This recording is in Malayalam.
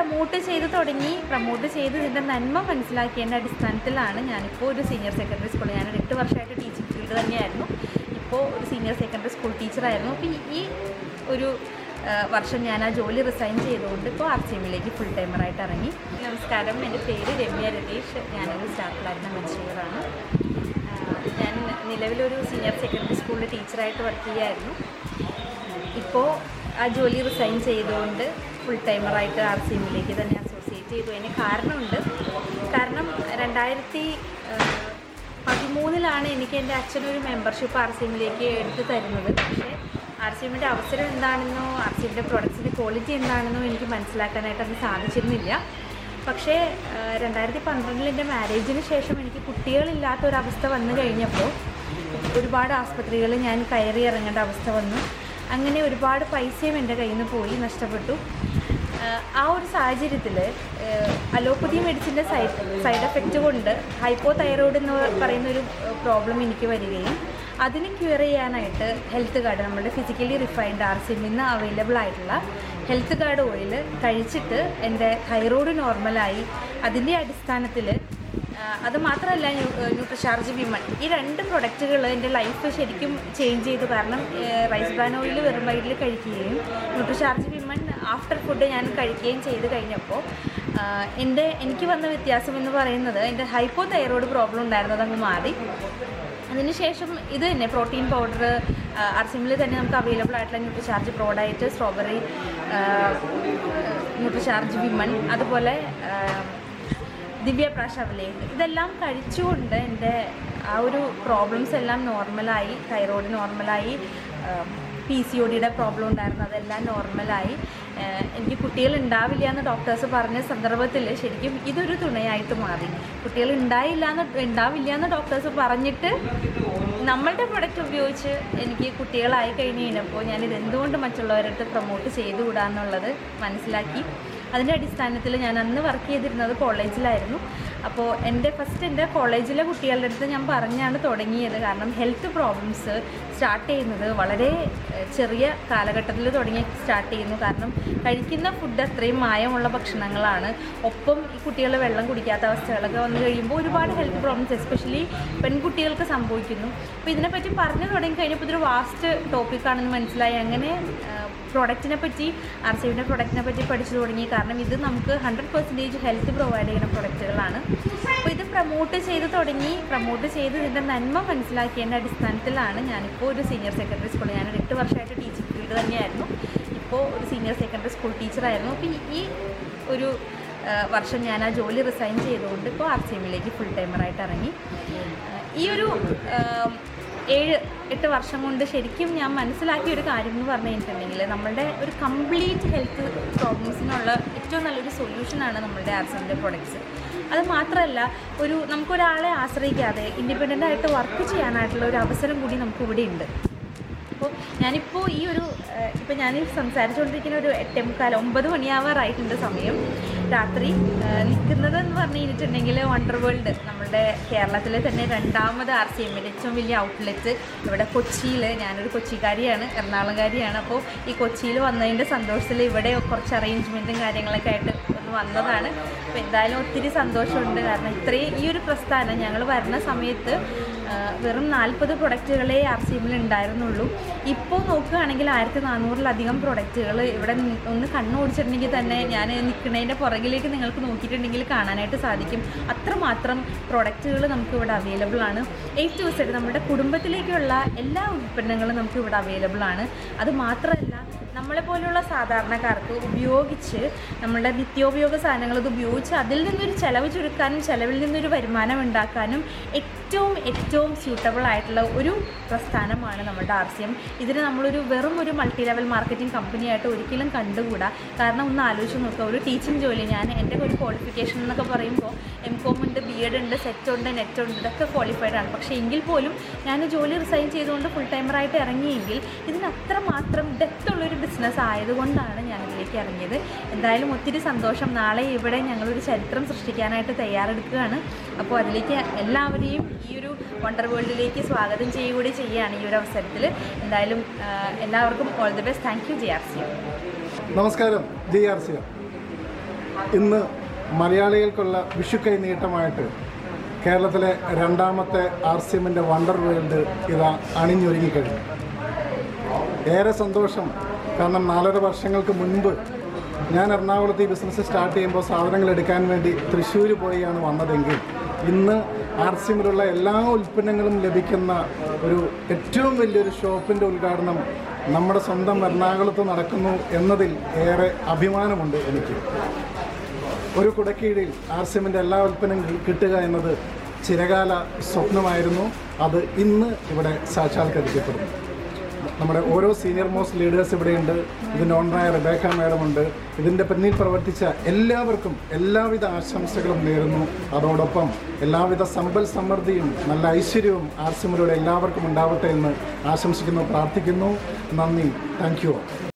പ്രൊമോട്ട് ചെയ്ത് തുടങ്ങി പ്രൊമോട്ട് ചെയ്ത് ഇതിൻ്റെ നന്മ മനസ്സിലാക്കിയതിൻ്റെ അടിസ്ഥാനത്തിലാണ് ഞാനിപ്പോൾ ഒരു സീനിയർ സെക്കൻഡറി സ്കൂളിൽ ഞാൻ എട്ട് വർഷമായിട്ട് ടീച്ചിങ് ഫീൽഡ് തന്നെയായിരുന്നു ഇപ്പോൾ ഒരു സീനിയർ സെക്കൻഡറി സ്കൂൾ ടീച്ചറായിരുന്നു അപ്പോൾ ഈ- ഈ ഒരു ആ, വർഷം ഞാൻ ആ ജോലി റിസൈൻ ചെയ്തുകൊണ്ട് ഇപ്പോൾ ആർ സി എമ്മിലേക്ക് ഫുൾ ടൈമറായിട്ട് ഇറങ്ങി നമസ്കാരം എൻ്റെ പേര് രമ്യ രതീഷ് ഞാനൊരു സ്റ്റാഫ് ലാബിൻ്റെ അഡ്മിനിസ്ട്രേറ്ററാണ് ഞാൻ നിലവിലൊരു സീനിയർ സെക്കൻഡറി സ്കൂളിൽ ടീച്ചറായിട്ട് വർക്ക് ചെയ്യായിരുന്നു ഇപ്പോൾ ആ ജോലി റിസൈൻ ചെയ്തുകൊണ്ട് ഫുൾ ടൈമറായിട്ട് ആർ സി എമ്മിലേക്ക് തന്നെ അസോസിയേറ്റ് ചെയ്തു അതിന് കാരണമുണ്ട് കാരണം രണ്ടായിരത്തി പതിമൂന്നിലാണ് എനിക്ക് എൻ്റെ അച്ഛനൊരു മെമ്പർഷിപ്പ് ആർ സി എമ്മിലേക്ക് എടുത്തു തരുന്നത് പക്ഷേ ആർ സി എമ്മിൻ്റെ അവസരം എന്താണെന്നോ ആർ സി എമ്മിൻ്റെ പ്രൊഡക്ട്സിൻ്റെ ക്വാളിറ്റി എന്താണെന്നോ എനിക്ക് മനസ്സിലാക്കാനായിട്ട് അത് സാധിച്ചിരുന്നില്ല പക്ഷേ രണ്ടായിരത്തി പന്ത്രണ്ടിൽ എൻ്റെ മാരേജിന് ശേഷം എനിക്ക് കുട്ടികളില്ലാത്ത ഒരവസ്ഥ വന്നു കഴിഞ്ഞപ്പോൾ ഒരുപാട് ആസ്പത്രികളിൽ ഞാൻ കയറി ഇറങ്ങേണ്ട അവസ്ഥ വന്നു അങ്ങനെ ഒരുപാട് പൈസയും എൻ്റെ കയ്യിൽ നിന്ന് പോയി നഷ്ടപ്പെട്ടു ആഹ് ആ ഒരു സാഹചര്യത്തിൽ അലോപ്പതി മെഡിസിൻ്റെ സൈഡ് സൈഡ് എഫക്റ്റ് കൊണ്ട് ഹൈപ്പോ തൈറോയിഡ് എന്ന് പറയുന്ന ഒരു പ്രോബ്ലം എനിക്ക് വരികയും അതിന് ക്യൂർ ചെയ്യാനായിട്ട് ഹെൽത്ത് കാർഡ് നമ്മുടെ ഫിസിക്കലി റിഫൈൻഡ് ആർ സിമ്മിൽ നിന്ന് അവൈലബിൾ ആയിട്ടുള്ള ഹെൽത്ത് കാർഡ് ഓയിൽ കഴിച്ചിട്ട് എൻ്റെ തൈറോയ്ഡ് നോർമലായി അതിൻ്റെ അടിസ്ഥാനത്തിൽ അത് മാത്രമല്ല ന്യൂട്രിഷാർജ് വിമൺ ഈ രണ്ട് പ്രൊഡക്റ്റുകൾ എൻ്റെ ലൈഫ് ശരിക്കും ചേഞ്ച് ചെയ്തു കാരണം റൈസ് ബ്രാൻ ഓയിൽ വെറും വയറ്റിൽ കഴിക്കുകയും ന്യൂട്രിഷാർജ് വിമൺ ആഫ്റ്റർ ഫുഡ് ഞാൻ കഴിക്കുകയും ചെയ്ത് കഴിഞ്ഞപ്പോൾ ആ, എൻ്റെ എനിക്ക് വന്ന വ്യത്യാസം എന്ന് പറയുന്നത് എൻ്റെ ഹൈപ്പോ തൈറോയ്ഡ് പ്രോബ്ലം ഉണ്ടായിരുന്നത് അങ്ങ് മാറി അതിനുശേഷം ഇത് തന്നെ പ്രോട്ടീൻ പൗഡർ അർസിമിൽ തന്നെ നമുക്ക് അവൈലബിൾ ആയിട്ടുള്ള Nutricharge product strawberry Nutricharge women അതുപോലെ ആ, ദിവ്യ പ്രാശാവലേക്ക് ഇതെല്ലാം കഴിച്ചുകൊണ്ട് എൻ്റെ ആ ഒരു പ്രോബ്ലംസ് എല്ലാം നോർമലായി തൈറോയ്ഡ് നോർമലായി പി സി ഒ ഡിയുടെ പ്രോബ്ലം ഉണ്ടായിരുന്നു അതെല്ലാം നോർമലായി ഏഹ് എനിക്ക് കുട്ടികൾ ഉണ്ടാവില്ല എന്ന് ഡോക്ടേഴ്സ് പറഞ്ഞ സന്ദർഭത്തിൽ ശരിക്കും ഇതൊരു തുണയായിട്ട് മാറി കുട്ടികൾ ഉണ്ടായില്ല എന്ന് ഉണ്ടാവില്ല എന്ന് ഡോക്ടേഴ്സ് പറഞ്ഞിട്ട് നമ്മളുടെ പ്രൊഡക്റ്റ് ഉപയോഗിച്ച് എനിക്ക് കുട്ടികളായി കഴിഞ്ഞ് കഴിഞ്ഞപ്പോൾ ഞാനിത് എന്തുകൊണ്ട് മറ്റുള്ളവരുടെ അടുത്ത് പ്രൊമോട്ട് ചെയ്തുകൂടാന്നുള്ളത് മനസ്സിലാക്കി അതിൻ്റെ അടിസ്ഥാനത്തിൽ ഞാൻ അന്ന് വർക്ക് ചെയ്തിരുന്നത് കോളേജിലായിരുന്നു അപ്പോൾ എൻ്റെ ഫസ്റ്റ് എൻ്റെ കോളേജിലെ കുട്ടികളുടെ അടുത്ത് ഞാൻ പറഞ്ഞാണ് തുടങ്ങിയത് കാരണം ഹെൽത്ത് പ്രോബ്ലംസ് സ്റ്റാർട്ട് ചെയ്യുന്നത് വളരെ ഏഹ്, ചെറിയ കാലഘട്ടത്തിൽ തുടങ്ങി സ്റ്റാർട്ട് ചെയ്യുന്നു കാരണം കഴിക്കുന്ന ഫുഡ് അത്രയും മായമുള്ള ഭക്ഷണങ്ങളാണ് ഒപ്പം ഈ കുട്ടികൾ വെള്ളം കുടിക്കാത്ത അവസ്ഥകളൊക്കെ വന്നു കഴിയുമ്പോൾ ഒരുപാട് ഹെൽത്ത് പ്രോബ്ലംസ് എസ്പെഷ്യലി പെൺകുട്ടികൾക്ക് സംഭവിക്കുന്നു അപ്പോൾ ഇതിനെപ്പറ്റി പറഞ്ഞു തുടങ്ങി കഴിഞ്ഞപ്പോൾ ഇതൊരു വാസ്റ്റ് ടോപ്പിക്കാണെന്ന് മനസ്സിലായി അങ്ങനെ പ്രോഡക്റ്റിനെ പറ്റി ആർ സി യുടെ പ്രൊഡക്റ്റിനെ പറ്റി പഠിച്ചു തുടങ്ങി കാരണം ഇത് നമുക്ക് ഹൺഡ്രഡ് പെർസെൻറ്റേജ് ഹെൽത്ത് പ്രൊവൈഡ് ചെയ്യുന്ന പ്രൊഡക്റ്റുകളാണ് അപ്പോൾ ഇത് പ്രൊമോട്ട് ചെയ്ത് തുടങ്ങി പ്രൊമോട്ട് ചെയ്ത് ഇതിൻ്റെ നന്മ മനസ്സിലാക്കിയതിൻ്റെ അടിസ്ഥാനത്തിലാണ് ഞാനിപ്പോൾ ഒരു സീനിയർ സെക്കൻഡറി സ്കൂളിൽ ഞാൻ എട്ട് വർഷമായിട്ട് ടീച്ചിങ് ഫീൽഡ് തന്നെയായിരുന്നു ഇപ്പോൾ ഒരു സീനിയർ സെക്കൻഡറി സ്കൂൾ ടീച്ചറായിരുന്നു അപ്പോൾ ഈ- ഈ ഒരു ആ, വർഷം ഞാൻ ആ ജോലി റിസൈൻ ചെയ്തുകൊണ്ട് ഇപ്പോൾ ആർ സി എമ്മിലേക്ക് ഫുൾ ടൈമറായിട്ട് ഇറങ്ങി ആ, ഈ ഒരു ആം, ഏഴ് എട്ട് വർഷം കൊണ്ട് ശരിക്കും ഞാൻ മനസ്സിലാക്കിയ ഒരു കാര്യം എന്ന് പറഞ്ഞു കഴിഞ്ഞിട്ടുണ്ടെങ്കിൽ നമ്മളുടെ ഒരു കംപ്ലീറ്റ് ഹെൽത്ത് പ്രോബ്ലംസിനുള്ള ഏറ്റവും നല്ലൊരു സൊല്യൂഷനാണ് നമ്മളുടെ ആർ സി എമ്മിൻ്റെ പ്രൊഡക്ട്സ് അത് മാത്രമല്ല ഒരു നമുക്കൊരാളെ ആശ്രയിക്കാതെ ഇൻഡിപെൻഡൻ്റ് ആയിട്ട് വർക്ക് ചെയ്യാനായിട്ടുള്ള ഒരു അവസരം കൂടി നമുക്ക് ഇവിടെ ഉണ്ട് അപ്പോൾ ഞാനിപ്പോൾ ഈ ഒരു ഇപ്പോൾ ഞാൻ ഈ സംസാരിച്ചുകൊണ്ടിരിക്കുന്ന ഒരു എട്ടേ മുക്കാൽ ഒമ്പത് മണിയാവാറായിട്ടുണ്ട് സമയം രാത്രി നിൽക്കുന്നത് എന്ന് പറഞ്ഞു കഴിഞ്ഞിട്ടുണ്ടെങ്കിൽ വണ്ടർ വേൾഡ് നമ്മുടെ കേരളത്തിലെ തന്നെ രണ്ടാമത് ആർ സി എമ്മിൻ്റെ ഏറ്റവും വലിയ ഔട്ട്ലെറ്റ് ഇവിടെ കൊച്ചിയിൽ ഞാനൊരു കൊച്ചിക്കാരിയാണ് എറണാകുളംകാരിയാണ് അപ്പോൾ ഈ കൊച്ചിയിൽ വന്നതിൻ്റെ സന്തോഷത്തിൽ ഇവിടെ കുറച്ച് അറേഞ്ച്മെൻറ്റും കാര്യങ്ങളൊക്കെ ആയിട്ട് ഒന്ന് വന്നതാണ് അപ്പോൾ എന്തായാലും ഒത്തിരി സന്തോഷമുണ്ട് കാരണം ഇത്രയും ഈ ഒരു പ്രസ്ഥാനം ഞങ്ങൾ വരുന്ന സമയത്ത് ആ, വെറും നാൽപ്പത് പ്രൊഡക്റ്റുകളെ ആർ സി എമ്മിൽ ഉണ്ടായിരുന്നുള്ളൂ ഇപ്പോൾ നോക്കുകയാണെങ്കിൽ ആയിരത്തി നാനൂറിലധികം പ്രൊഡക്റ്റുകൾ ഇവിടെ നി- ഒന്ന് കണ്ണോടിച്ചിട്ടുണ്ടെങ്കിൽ തന്നെ ഞാൻ നിൽക്കുന്നതിൻ്റെ പുറകിലേക്ക് നിങ്ങൾക്ക് നോക്കിയിട്ടുണ്ടെങ്കിൽ കാണാനായിട്ട് സാധിക്കും അത്രമാത്രം പ്രൊഡക്റ്റുകൾ നമുക്ക് ഇവിടെ അവൈലബിൾ ആണ് എയ്റ്റ് ടു സെഡ് നമ്മുടെ കുടുംബത്തിലേക്കുള്ള എല്ലാ ഉൽപ്പന്നങ്ങളും നമുക്ക് ഇവിടെ അവൈലബിൾ ആണ് അത് മാത്രമല്ല നമ്മളെ പോലുള്ള സാധാരണക്കാർക്ക് ഉപയോഗിച്ച് നമ്മളുടെ നിത്യോപയോഗ സാധനങ്ങൾ ഇത് ഉപയോഗിച്ച് അതിൽ നിന്നൊരു ചിലവ് ചുരുക്കാനും ചിലവിൽ നിന്നൊരു വരുമാനം ഉണ്ടാക്കാനും ഏറ്റവും ഏറ്റവും സ്യൂട്ടബിൾ ആയിട്ടുള്ള ഒരു പ്രസ്ഥാനമാണ് നമ്മുടെ ആർ സി എം ഇതിന് നമ്മളൊരു വെറും ഒരു മൾട്ടി ലെവൽ മാർക്കറ്റിംഗ് കമ്പനിയായിട്ട് ഒരിക്കലും കണ്ടുകൂടാ കാരണം ഒന്ന് ആലോചിച്ച് നോക്കുക ഒരു ടീച്ചിങ് ജോലി ഞാൻ എൻ്റെ ഒരു ക്വാളിഫിക്കേഷൻ എന്നൊക്കെ പറയുമ്പോൾ എം കോം ഉണ്ട് ബി എഡ് ഉണ്ട് സെറ്റ് ഉണ്ട് നെറ്റ് ഉണ്ട് ഇതൊക്കെ ക്വാളിഫൈഡ് ആണ് പക്ഷേ എങ്കിൽ പോലും ഞാൻ ജോലി റിസൈൻ ചെയ്തുകൊണ്ട് ഫുൾ ടൈമറായിട്ട് ഇറങ്ങിയെങ്കിൽ ഇതിന് അത്രമാത്രം ഡെപ്ത് ഉള്ളൊരു ബിസിനസ് ആയതുകൊണ്ടാണ് ഞാൻ ഇതിലേക്ക് ഇറങ്ങിയത് എന്തായാലും ഒത്തിരി സന്തോഷം നാളെ ഇവിടെ ഞങ്ങളൊരു ചരിത്രം സൃഷ്ടിക്കാനായിട്ട് തയ്യാറെടുക്കുകയാണ് അപ്പോൾ അതിലേക്ക് എല്ലാവരെയും ഈ ഒരു വണ്ടർ വേൾഡിലേക്ക് സ്വാഗതം ചെയ്യുകൂടി ചെയ്യുകയാണ് ഈ ഒരു അവസരത്തിൽ എന്തായാലും ആ, എല്ലാവർക്കും all the best thank you J R C നമസ്കാരം ജെ ആർ സി ഇന്ന് മലയാളികൾക്കുള്ള വിഷുക്കൈ നീട്ടമായിട്ട് കേരളത്തിലെ രണ്ടാമത്തെ ആർ സി എമ്മിൻ്റെ വണ്ടർ വേൾഡ് ഇതാ അണിഞ്ഞൊരുങ്ങിക്കഴിഞ്ഞു ഏറെ സന്തോഷം കാരണം നാലര വർഷങ്ങൾക്ക് മുൻപ് ഞാൻ എറണാകുളത്ത് ഈ ബിസിനസ് സ്റ്റാർട്ട് ചെയ്യുമ്പോൾ സാധനങ്ങൾ എടുക്കാൻ വേണ്ടി തൃശ്ശൂർ പോയാണ് വന്നതെങ്കിൽ ഇന്ന് ആർ സി എമ്മിലുള്ള എല്ലാ ഉൽപ്പന്നങ്ങളും ലഭിക്കുന്ന ഒരു ഏറ്റവും വലിയൊരു ഷോപ്പിൻ്റെ ഉദ്ഘാടനം നമ്മുടെ സ്വന്തം എറണാകുളത്ത് നടക്കുന്നു എന്നതിൽ ഏറെ അഭിമാനമുണ്ട് എനിക്ക് ഒരു കുടക്കീഴിൽ ആർ സി എമ്മിൻ്റെ എല്ലാ ഉൽപ്പന്നങ്ങളും കിട്ടുക എന്നത് ചിരകാല സ്വപ്നമായിരുന്നു അത് ഇന്ന് ഇവിടെ സാക്ഷാത്കരിക്കപ്പെടുന്നു നമ്മുടെ ഓരോ സീനിയർ മോസ്റ്റ് ലീഡേഴ്സ് ഇവിടെയുണ്ട് ഇതിൻ്റെ ഓണറായ റബേക്ക മാഡം ഉണ്ട് ഇതിൻ്റെ പിന്നിൽ പ്രവർത്തിച്ച എല്ലാവർക്കും എല്ലാവിധ ആശംസകളും നേരുന്നു അതോടൊപ്പം എല്ലാവിധ സമ്പൽ സമൃദ്ധിയും നല്ല ഐശ്വര്യവും ആർ സിമിലൂടെ എല്ലാവർക്കും ഉണ്ടാവട്ടെ എന്ന് ആശംസിക്കുന്നു പ്രാർത്ഥിക്കുന്നു നന്ദി താങ്ക് യു